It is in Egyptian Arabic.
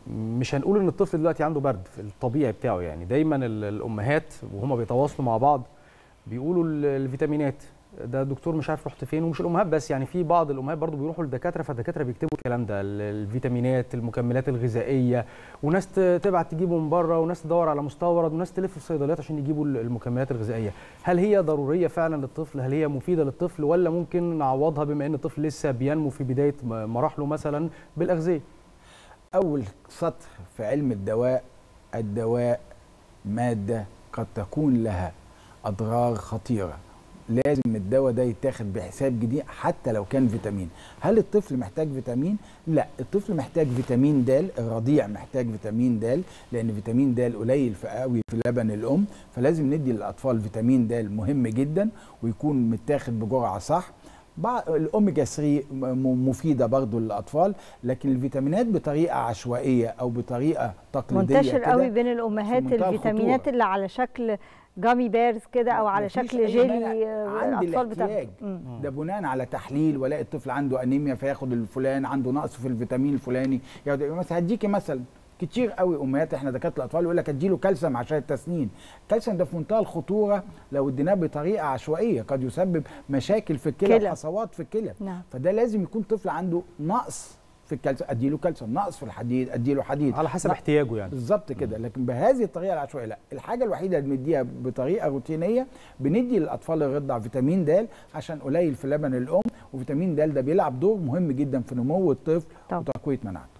مش هنقول ان الطفل دلوقتي عنده برد في الطبيعي بتاعه يعني دايما ال- الامهات وهما بيتواصلوا مع بعض بيقولوا ال- الفيتامينات ده الدكتور مش عارف رحت فين ومش الامهات بس يعني في بعض الامهات برضو بيروحوا للدكاتره فالدكاتره بيكتبوا الكلام ده ال- الفيتامينات المكملات الغذائيه وناس ت- تبعت تجيبه من بره وناس تدور على مستورد وناس تلف في الصيدليات عشان يجيبوا ال- المكملات الغذائيه هل هي ضروريه فعلا للطفل هل هي مفيده للطفل ولا ممكن نعوضها بما ان الطفل لسه بينمو في بدايه م- مراحله مثلا بالاغذيه أول سطر في علم الدواء الدواء مادة قد تكون لها أضرار خطيرة لازم الدواء ده يتاخد بحساب جديد حتى لو كان فيتامين هل الطفل محتاج فيتامين لا الطفل محتاج فيتامين د الرضيع محتاج فيتامين د لان فيتامين د قليل في قوي في لبن الام فلازم ندي للاطفال فيتامين د مهم جدا ويكون متاخد بجرعه صح بعض الاوميجا 3 م- مفيده برضو للاطفال لكن الفيتامينات بطريقه عشوائيه او بطريقه تقليديه منتشر كده قوي بين الامهات في منتهى الفيتامينات الخطورة. اللي على شكل جامي بيرز كده او على مفيش شكل أي جيلي مانع. آه، عند الاطفال بتاع الاحتياج ده بناء على تحليل ولاقي الطفل عنده انيميا فياخد الفلان عنده نقص في الفيتامين الفلاني يعني مثلا هديكي مثلا كتير قوي امهات احنا دكاتره الاطفال يقول لك اديله كالسيوم عشان التسنين الكالسيوم ده في منتهى الخطوره لو اديناه بطريقه عشوائيه قد يسبب مشاكل في الكلى كلى. وحصوات في الكلى نعم. فده لازم يكون طفل عنده نقص في الكالسيوم اديله كالسيوم نقص في الحديد اديله حديد على حسب لا، احتياجه يعني بالظبط كده لكن بهذه الطريقه العشوائيه لا الحاجه الوحيده اللي بنديها بطريقه روتينيه بندي للاطفال الرضع فيتامين د عشان قليل في لبن الام وفيتامين د ده بيلعب دور مهم جدا في نمو الطفل طبعا. وتقويه مناعته